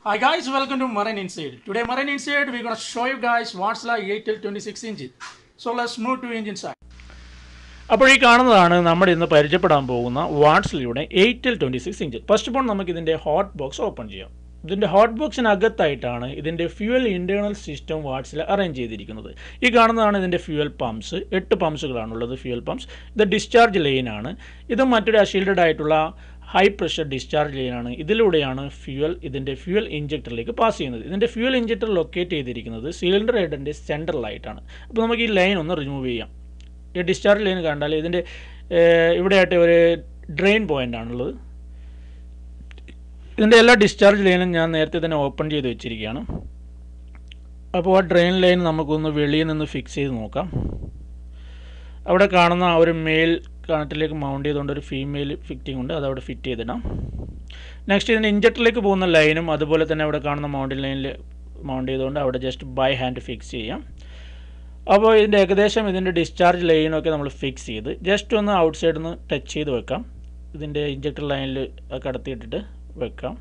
Hi guys, welcome to Marine Inside. Today Marine Inside we're gonna show you guys what's like 8 till 26 inches. So let's move to engine side. അപ്പോൾ ഈ കാണുന്നതാണ് നമ്മൾ ഇന്ന് പരിചയപ്പെടാൻ പോകുന്ന വാട്ട്സിലൂടെ eight till twenty six inch first of all നമുക്ക് ഇതിൻ്റെ ഹോട്ട് ബോക്സ് ഓപ്പൺ ചെയ്യാം ഇതിൻ്റെ ഹോട്ട് ബോക്സിനകത്തായിട്ടാണ് ഇതിൻ്റെ ഫ്യൂവൽ ഇൻറ്റേർണൽ സിസ്റ്റം വാട്ട്സിൽ അറേഞ്ച് ചെയ്തിരിക്കുന്നത് ഈ കാണുന്നതാണ് ഇതിൻ്റെ ഫ്യൂവൽ പമ്പ്സ് എട്ട് പമ്പ്സുകളാണുള്ളത് ഫ്യൂവൽ പമ്പ്സ് ഇത് ഡിസ്ചാർജ് ലൈനാണ് ഇത് മറ്റൊരു അഷീൽഡഡ് ആയിട്ടുള്ള ഹൈ പ്രഷർ ഡിസ്ചാർജ് ലൈനാണ് ഇതിലൂടെയാണ് ഫ്യൂവൽ ഇതിൻ്റെ ഫ്യൂവൽ ഇഞ്ചക്ടറിലേക്ക് പാസ് ചെയ്യുന്നത് ഇതിൻ്റെ ഫ്യൂവൽ ഇഞ്ചക്ടർ ലൊക്കേറ്റ് ചെയ്തിരിക്കുന്നത് സിലിണ്ടർ ഹെഡിൻ്റെ സെൻട്രലായിട്ടാണ് അപ്പോൾ നമുക്ക് ഈ ലൈൻ ഒന്ന് റിമൂവ് ചെയ്യാം ഈ ഡിസ്ചാർജ് ലൈൻ കണ്ടാൽ ഇതിൻ്റെ ഇവിടെയായിട്ട് ഒരു ഡ്രെയിൻ പോയിൻ്റ് ആണുള്ളത് ഇതിൻ്റെ എല്ലാ ഡിസ്ചാർജ് ലൈനും ഞാൻ നേരത്തെ തന്നെ ഓപ്പൺ ചെയ്ത് വെച്ചിരിക്കുകയാണ് അപ്പോൾ ആ ഡ്രെയിൻ ലൈൻ നമുക്കൊന്ന് വെളിയിൽ നിന്ന് ഫിക്സ് ചെയ്ത് നോക്കാം അവിടെ കാണുന്ന ആ ഒരു മെയിൽ കണക്റ്റിലേക്ക് മൗണ്ട് ചെയ്തുകൊണ്ട് ഒരു ഫീമെയിൽ ഫിറ്റിംഗ് ഉണ്ട് അത് അവിടെ ഫിറ്റ് ചെയ്തിടാം നെക്സ്റ്റ് ഇതിൻ്റെ ഇഞ്ചക്ടറിലേക്ക് പോകുന്ന ലൈനും അതുപോലെ തന്നെ അവിടെ കാണുന്ന മൗണ്ടിങ് ലൈനിൽ മൗണ്ട് ചെയ്തുകൊണ്ട് അവിടെ ജസ്റ്റ് ബൈ ഹാൻഡ് ഫിക്സ് ചെയ്യാം അപ്പോൾ ഇതിൻ്റെ ഏകദേശം ഇതിൻ്റെ ഡിസ്ചാർജ് ലൈനൊക്കെ നമ്മൾ ഫിക്സ് ചെയ്ത് ജസ്റ്റ് ഒന്ന് ഔട്ട് സൈഡിൽ നിന്ന് ടച്ച് ചെയ്ത് വെക്കാം ഇതിൻ്റെ ഇഞ്ചക്ടർ ലൈനിൽ കടത്തിയിട്ടിട്ട് വെക്കാം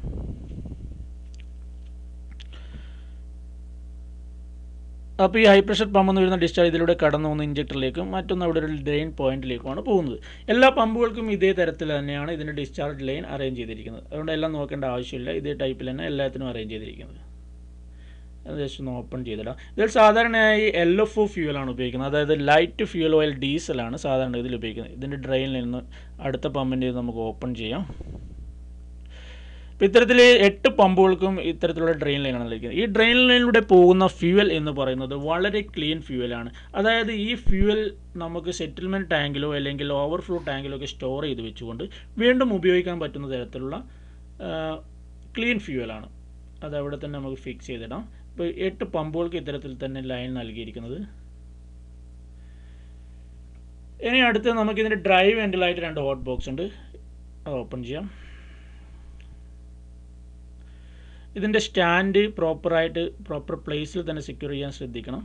അപ്പോൾ ഈ ഹൈ പ്രഷർ പമ്പ് എന്ന് വരുന്ന ഡിസ്ചാർജ് ഇതിലൂടെ കടന്നു പോകുന്ന ഇഞ്ചക്ടറിലേക്കും മറ്റൊന്ന് അവിടെ ഒരു ഡ്രെയിൻ പോയിന്റിലേക്കുമാണ് പോകുന്നത് എല്ലാ പമ്പുകൾക്കും ഇതേ തരത്തിൽ തന്നെയാണ് ഇതിൻ്റെ ഡിസ്ചാർജ് ലൈൻ അറേഞ്ച് ചെയ്തിരിക്കുന്നത് അതുകൊണ്ട് എല്ലാം നോക്കേണ്ട ആവശ്യമില്ല ഇതേ ടൈപ്പിൽ തന്നെ എല്ലാത്തിനും അറേഞ്ച് ചെയ്തിരിക്കുന്നത് അത് ജസ്റ്റ് ഒന്ന് ഓപ്പൺ ചെയ്തിടാം ഇതിൽ സാധാരണയായി എൽ എഫ് ഒ ഫ്യൂവലാണ് ഉപയോഗിക്കുന്നത് അതായത് ലൈറ്റ് ഫ്യൂൽ ഓയിൽ ഡീസലാണ് സാധാരണ ഇതിൽ ഉപയോഗിക്കുന്നത് ഇതിൻ്റെ ഡ്രെയിനിൽ നിന്ന് അടുത്ത പമ്പിൻ്റെ നമുക്ക് ഓപ്പൺ ചെയ്യാം ഇപ്പോൾ ഇത്തരത്തിൽ എട്ട് പമ്പുകൾക്കും ഇത്തരത്തിലുള്ള ഡ്രെയിൻ ലൈനാണ് നൽകിയത് ഈ ഡ്രെയിൻ ലൈനിലൂടെ പോകുന്ന ഫ്യൂവൽ എന്ന് പറയുന്നത് വളരെ ക്ലീൻ ഫ്യൂവലാണ് അതായത് ഈ ഫ്യൂവൽ നമുക്ക് സെറ്റിൽമെൻറ്റ് ടാങ്കിലോ അല്ലെങ്കിൽ ഓവർഫ്ലോ ടാങ്കിലോ ഒക്കെ സ്റ്റോർ ചെയ്ത് വെച്ചുകൊണ്ട് വീണ്ടും ഉപയോഗിക്കാൻ പറ്റുന്ന തരത്തിലുള്ള ക്ലീൻ ഫ്യൂവലാണ് അത് അവിടെ തന്നെ നമുക്ക് ഫിക്സ് ചെയ്തിടാം ഇപ്പോൾ എട്ട് പമ്പുകൾക്ക് ഇത്തരത്തിൽ തന്നെ ലൈൻ നൽകിയിരിക്കുന്നത് ഇനി അടുത്ത് നമുക്ക് ഇതിൻ്റെ ഡ്രൈവ് എൻഡിലായിട്ട് രണ്ട് ഹോട്ട് ബോക്സ് ഉണ്ട് അത് ഓപ്പൺ ചെയ്യാം ഇതിൻ്റെ സ്റ്റാൻഡ് പ്രോപ്പറായിട്ട് പ്രോപ്പർ പ്ലേസിൽ തന്നെ സെക്യൂർ ചെയ്യാൻ ശ്രദ്ധിക്കണം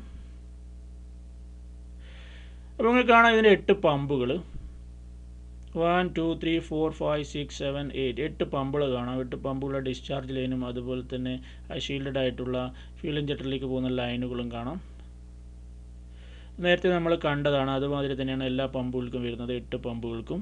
അപ്പോൾ നിങ്ങൾക്ക് കാണാം ഇതിൻ്റെ എട്ട് പമ്പുകൾ one two three four five six seven eight എട്ട് പമ്പുകൾ കാണാം എട്ട് പമ്പുകളുടെ ഡിസ്ചാർജ് ലൈനും അതുപോലെ തന്നെ ഷീൽഡഡ് ആയിട്ടുള്ള ഫ്യൂൽ ഇഞ്ചക്ടറിലേക്ക് പോകുന്ന ലൈനുകളും കാണാം നേരത്തെ നമ്മൾ കണ്ടതാണ് അതുമാതിരി തന്നെയാണ് എല്ലാ പമ്പുകൾക്കും വരുന്നത് എട്ട് പമ്പുകൾക്കും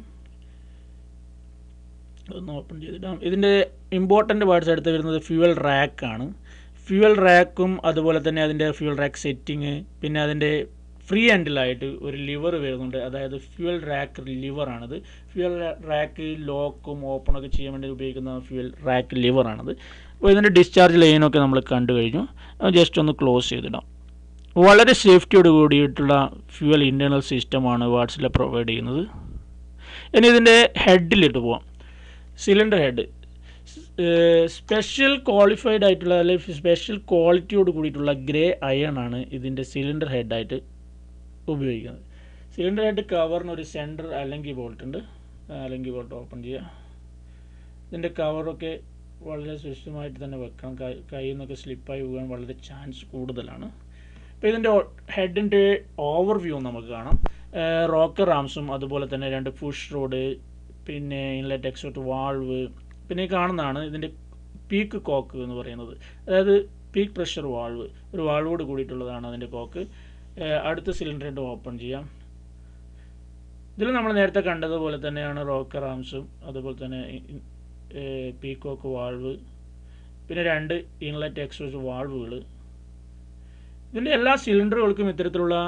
ഒന്ന് ഓപ്പൺ ചെയ്തിടാം ഇതിൻ്റെ ഇമ്പോർട്ടൻ്റ് പാർട്സ് എടുത്ത് വരുന്നത് ഫ്യൂവൽ റാക്കാണ് ഫ്യൂവൽ റാക്കും അതുപോലെ തന്നെ അതിൻ്റെ ഫ്യൂവൽ റാക്ക് സെറ്റിങ് പിന്നെ അതിൻ്റെ ഫ്രീ ഹാൻഡിലായിട്ട് ഒരു ലിവർ വരുന്നുണ്ട് അതായത് ഫ്യൂവൽ റാക്ക് ലിവറാണിത് ഫ്യൂവൽ റാക്ക് ലോക്കും ഓപ്പണൊക്കെ ചെയ്യാൻ വേണ്ടി ഉപയോഗിക്കുന്ന ഫ്യൂവൽ റാക്ക് ലിവറാണിത് അപ്പോൾ ഇതിൻ്റെ ഡിസ്ചാർജ് ലൈനൊക്കെ നമ്മൾ കണ്ടു കഴിഞ്ഞു ജസ്റ്റ് ഒന്ന് ക്ലോസ് ചെയ്തിടാം വളരെ സേഫ്റ്റിയോട് കൂടിയിട്ടുള്ള ഫ്യൂവൽ ഇൻറ്റേർണൽ സിസ്റ്റമാണ് വാട്സിൽ പ്രൊവൈഡ് ചെയ്യുന്നത് ഇനി ഇതിൻ്റെ ഹെഡിലിട്ട് പോവാം സിലിണ്ടർ ഹെഡ് സ്പെഷ്യൽ ക്വാളിഫൈഡ് ആയിട്ടുള്ള അല്ലെങ്കിൽ സ്പെഷ്യൽ ക്വാളിറ്റിയോട് കൂടിയിട്ടുള്ള ഗ്രേ അയൺ ആണ് ഇതിൻ്റെ സിലിണ്ടർ ഹെഡായിട്ട് ഉപയോഗിക്കുന്നത് സിലിണ്ടർ ഹെഡ് കവറിന് ഒരു സെൻറ്റർ അല്ലെങ്കിൽ ബോൾട്ട് ഉണ്ട് അല്ലെങ്കിൽ ബോൾട്ട് ഓപ്പൺ ചെയ്യുക ഇതിൻ്റെ കവറൊക്കെ വളരെ സുരക്ഷിതമായിട്ട് തന്നെ വെക്കണം കൈ കയ്യിൽ നിന്നൊക്കെ സ്ലിപ്പായി പോകാൻ വളരെ ചാൻസ് കൂടുതലാണ് അപ്പോൾ ഇതിൻ്റെ ഹെഡിൻ്റെ ഓവർ വ്യൂ നമുക്ക് കാണാം റോക്കർ ആംസും അതുപോലെ തന്നെ രണ്ട് പുഷ് റോഡ് പിന്നെ ഇൻലെറ്റ് എക്സോട്ട് വാൾവ് പിന്നെ ഈ കാണുന്നതാണ് ഇതിൻ്റെ പീക്ക് കോക്ക് എന്ന് പറയുന്നത് അതായത് പീക്ക് പ്രഷർ വാൾവ് ഒരു വാൾവോട് കൂടിയിട്ടുള്ളതാണ് അതിൻ്റെ കോക്ക് അടുത്ത സിലിണ്ടറിൻ്റെ ഓപ്പൺ ചെയ്യാം ഇതിൽ നമ്മൾ നേരത്തെ കണ്ടതുപോലെ തന്നെയാണ് റോക്കർ ആംസും അതുപോലെ തന്നെ പീക്കോക്ക് വാൾവ് പിന്നെ രണ്ട് ഇൻലെറ്റ് എക്സോസ് വാൾവുകൾ ഇതിൻ്റെ എല്ലാ സിലിണ്ടറുകൾക്കും ഇത്തരത്തിലുള്ള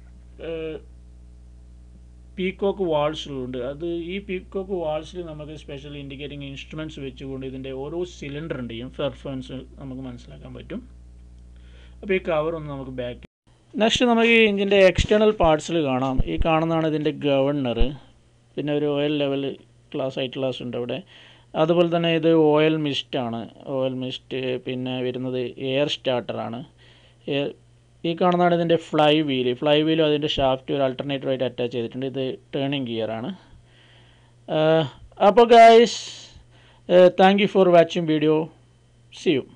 പീക്കോക്ക് വാൾസുകളുണ്ട് അത് ഈ പീക്കോക്ക് വാൾസിൽ നമുക്ക് സ്പെഷ്യൽ ഇൻഡിക്കേറ്റിംഗ് ഇൻസ്ട്രുമെൻറ്റ്സ് വെച്ചുകൊണ്ട് ഇതിൻ്റെ ഓരോ സിലിണ്ടറിൻ്റെയും പെർഫോമൻസ് നമുക്ക് മനസ്സിലാക്കാൻ പറ്റും അപ്പോൾ ഈ കവർ ഒന്ന് നമുക്ക് ബാക്ക് നെക്സ്റ്റ് നമുക്ക് ഈ എഞ്ചിൻ്റെ എക്സ്റ്റേണൽ പാർട്സിൽ കാണാം ഈ കാണുന്നതാണ് ഇതിൻ്റെ ഗവർണർ പിന്നെ ഒരു oil level glass eye glass ഉണ്ട് അവിടെ അതുപോലെ തന്നെ ഇത് ഓയിൽ മിസ്റ്റാണ് ഓയിൽ മിസ്റ്റ് പിന്നെ വരുന്നത് എയർ സ്റ്റാർട്ടറാണ് ഈ കാണുന്നതാണ് ഇതിൻ്റെ ഫ്ലൈ വീല് ഫ്ലൈ വീലും അതിൻ്റെ ഷാഫ്റ്റ് ഒരു ആൾട്ടർനേറ്റീവായിട്ട് അറ്റാച്ച് ചെയ്തിട്ടുണ്ട് ഇത് ടേണിംഗ് ഗിയറാണ് അപ്പോൾ guys thank you for watching video see U